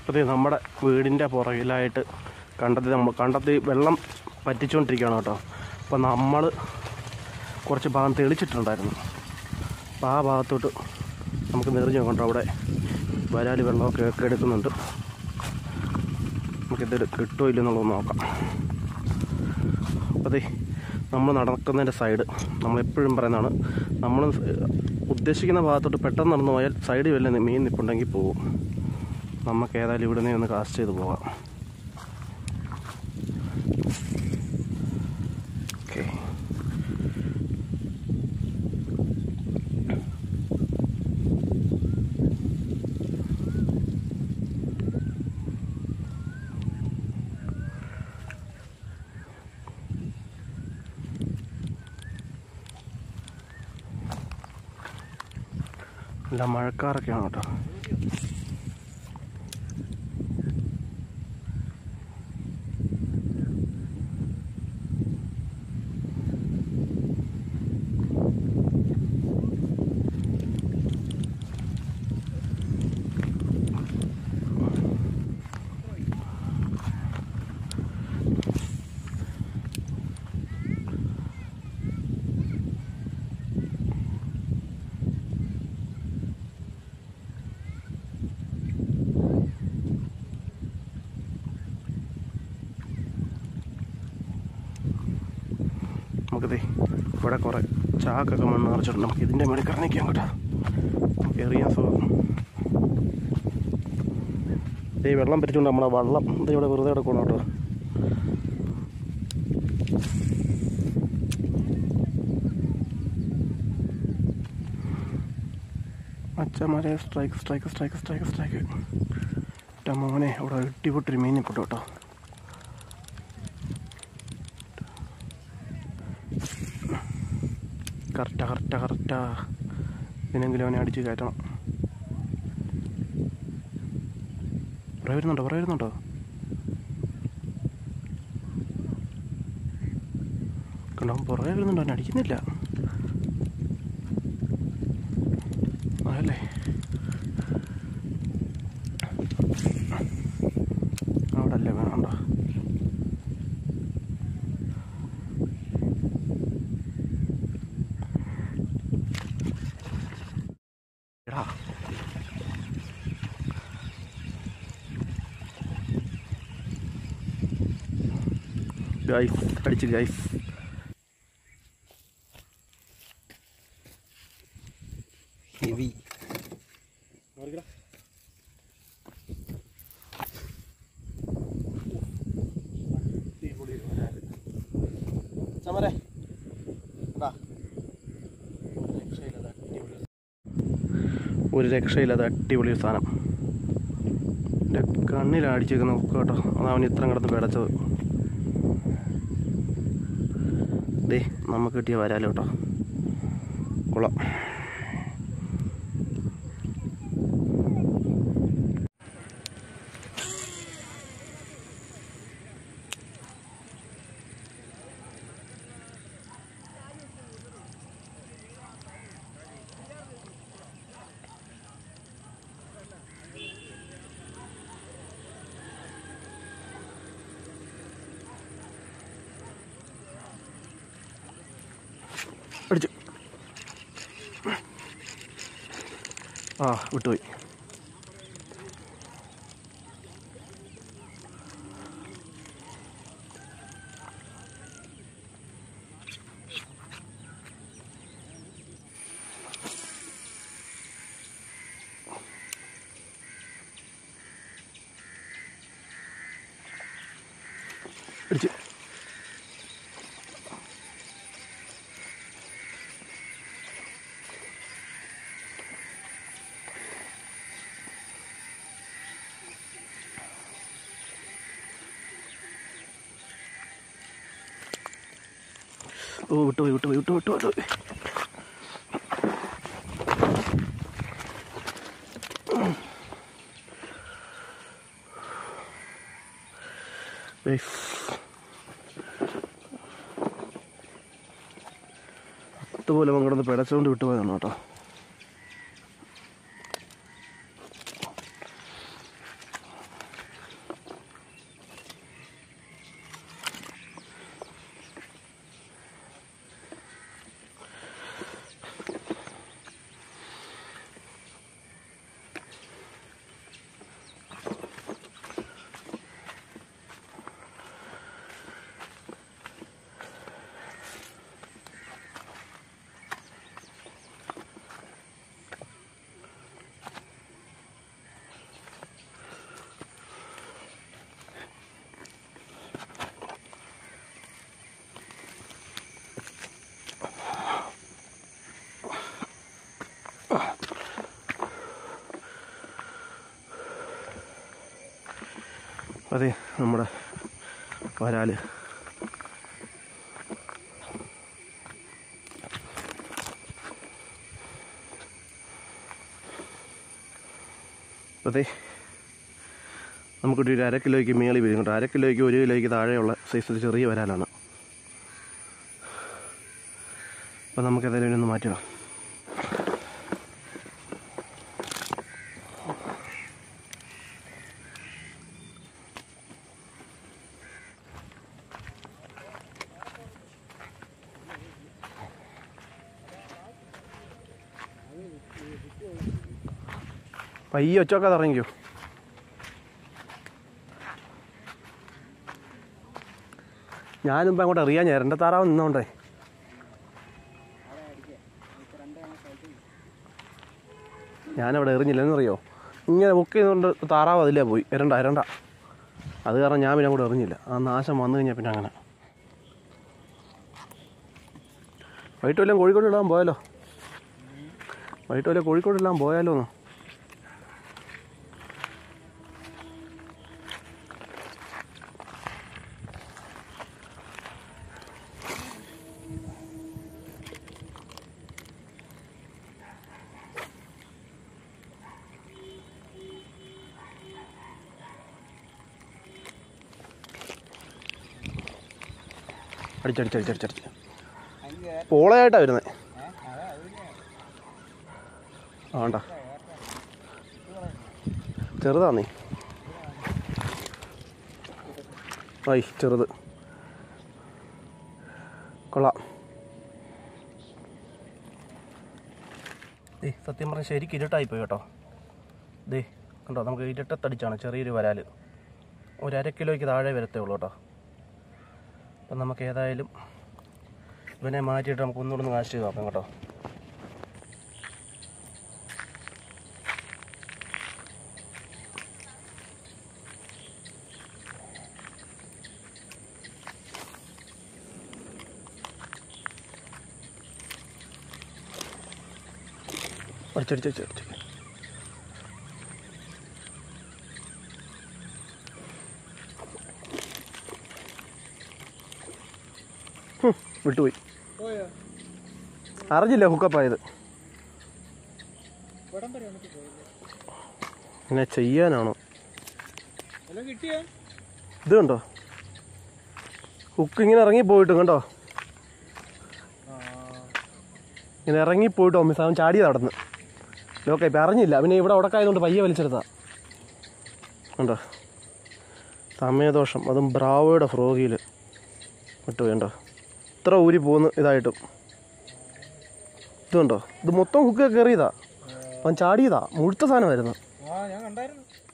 അതെ നമ്മുടെ വീടിൻ്റെ പുറകിലായിട്ട് കണ്ടത്തി നമ്മൾ കണ്ടത്തി വെള്ളം പറ്റിച്ചുകൊണ്ടിരിക്കുകയാണ് കേട്ടോ അപ്പോൾ നമ്മൾ കുറച്ച് ഭാഗം തെളിച്ചിട്ടുണ്ടായിരുന്നു അപ്പോൾ ആ ഭാഗത്തോട്ട് നമുക്ക് നിറഞ്ഞു നോക്കണ്ട അവിടെ വരാല് വെള്ളമൊക്കെ ഒക്കെ എടുക്കുന്നുണ്ട് നമുക്കിത് കിട്ടുമോ ഇല്ലെന്നുള്ളത് നോക്കാം അപ്പോൾ അതെ നമ്മൾ നടക്കുന്നതിൻ്റെ സൈഡ് നമ്മളെപ്പോഴും പറയുന്നതാണ് നമ്മൾ ഉദ്ദേശിക്കുന്ന ഭാഗത്തോട്ട് പെട്ടെന്ന് നടന്നു പോയാൽ സൈഡിൽ വല്ല മീൻ നിൽപ്പുണ്ടെങ്കിൽ പോകും നമുക്ക് ഏതായാലും ഇവിടെ നിന്ന് ഒന്ന് കാസ്റ്റ് ചെയ്ത് പോകാം ഓക്കെ നല്ല മഴക്കാറൊക്കെയാണ് കേട്ടോ നമുക്കിതേ ഇവിടെ കുറേ ചാക്കൊക്കെ മണ്ണ് നിറച്ചിട്ടുണ്ട് നമുക്ക് ഇതിൻ്റെ മേളിൽ കറങ്ങിക്കാൻ കേട്ടോ നമുക്ക് എറിയാൻ സുഖം ഈ വെള്ളം പിരിച്ചുകൊണ്ട് നമ്മളെ വള്ളം ഇത് ഇവിടെ വെറുതെ കിടക്കണം കേട്ടോ അച്ഛന്മാരെ strike strike strike strike strike എൻ്റെ മോനെ അവിടെ ഇട്ടിപ്പൊട്ടൊരു മീൻ നിൽപ്പുണ്ട് കേട്ടോ കറക്റ്റാ കറക്റ്റാ കറക്റ്റാ ഇതിനെങ്കിലും അവനെ അടിച്ച് കയറ്റണം പുറകെ വരുന്നുണ്ടോ പുറകെ വരുന്നുണ്ടോ കണ്ടോ അവൻ പുറകെ വരുന്നുണ്ടോ അവനെ അടിക്കുന്നില്ല അതല്ലേ അവിടെ അല്ലേ വേണമുണ്ടോ എടാ ഗൈസ് അടിച്ച് ഗൈസ് ഹെവി ചമരെ ഒരു രക്ഷയില്ലാതെ അടിപൊളി ഒരു സാധനം എൻ്റെ കണ്ണിലടിച്ചേക്കുന്ന നോക്കുക കേട്ടോ അതാണ് അവൻ ഇത്രയും കിടന്ന് പിടച്ചത് ദേ നമുക്ക് കിട്ടിയ വരാലോ കേട്ടോ കൊള്ളാം അടിച്ചു ആ വിട്ടുപോയി അടിച്ചു ഓ വിട്ടുപോയി വിട്ടുപോയി വിട്ടു വിട്ടു വിട്ടുപോയി Guys. അതുപോലെ അവൻ കിടന്ന് പിടച്ചുകൊണ്ട് വിട്ടുപോയതാണ് കേട്ടോ അതെ നമ്മുടെ വരാല് അതെ നമുക്കിവിടെ ഒരു അര കിലോയ്ക്ക് മേളി വരും കേട്ടോ അര കിലോയ്ക്ക് ഒരു കിലോയ്ക്ക് താഴെയുള്ള സൈസ് ചെറിയ വരാലാണ് അപ്പം നമുക്ക് ഏതായാലും ഒന്ന് മാറ്റണം പയ്യെ ഒച്ചൊക്കെ ഇറങ്ങിക്കോ ഞാനും ഇപ്പം അങ്ങോട്ട് അറിയാൻ ഞാൻ എൻ്റെ താറാവ് നിന്നോണ്ടേ ഞാനവിടെ എറിഞ്ഞില്ലെന്നറിയോ ഇങ്ങനെ ബുക്ക് ചെയ്തുകൊണ്ട് താറാവ് അതിലേ പോയി എരണ്ട എരണ്ട അത് കാരണം ഞാൻ പിന്നെ അങ്ങോട്ട് എറിഞ്ഞില്ല ആ നാശം വന്നു കഴിഞ്ഞാൽ പിന്നെ അങ്ങനെ വൈകിട്ട് വല്ലതും കോഴിക്കോട് ഇടാൻ പോയാലോ വൈകിട്ട് വല്ല കോഴിക്കോട് ഇടാൻ പോയാലോ എന്ന് അടിച്ചടിച്ചടിച്ചടിച്ചടിച്ച് പോളയായിട്ടാ വരുന്നത് ആണ്ട ചെറുതാന്നേ ഐ ചെറുത് കൊള്ളാം ദേ സത്യം പറഞ്ഞാൽ ശരിക്കും ഇരുട്ടായിപ്പോയി കേട്ടോ ദേ കണ്ടോ നമുക്ക് ഇരുട്ടത്തടിച്ചാണ് ചെറിയൊരു വരാല് ഒരു അര കിലോയ്ക്ക് താഴെ വരത്തേ ഉള്ളൂ കേട്ടോ അപ്പം നമുക്ക് ഏതായാലും ഇവനെ മാറ്റിയിട്ട് നമുക്ക് ഒന്നുകൂടെ ഒന്ന് വാഷ് ചെയ്ത് നോക്കാം കേട്ടോ അടിച്ചടിച്ചടിച്ചടിച്ച് ഹും, വിട്ടുപോയി പോയോ അറിഞ്ഞില്ല ഹുക്കപ്പായത് ഇവിടം വരെ വന്നിട്ട് പോയില്ലേ ഇങ്ങനെ ചെയ്യാനാണോ എല്ലാം കിട്ടിയോ ഇത് കണ്ടോ ഹുക്ക് ഇങ്ങനെ ഇറങ്ങി പോയിട്ടും കണ്ടോ ഇങ്ങനെ ഇറങ്ങി പോയിട്ടോ മിസ് അവൻ ചാടിയത് നടന്ന് ലോക്കെ ഇപ്പം അറിഞ്ഞില്ല പിന്നെ ഇവിടെ ഉടക്കായതുകൊണ്ട് പയ്യെ വലിച്ചെടുത്താ കണ്ടോ സമയദോഷം അതും ബ്രാവോയുടെ ഫ്രോഗിയിൽ വിട്ടു കണ്ടോ ഇത്ര ഊരി പോകുന്ന ഇതായിട്ടും ഇതുണ്ടോ ഇത് മൊത്തം ഹുക്ക് കയറിയതാ അവൻ ചാടിയതാ മുഴുത്ത സാധനമായിരുന്നു ആ ഞാൻ കണ്ടായിരുന്നു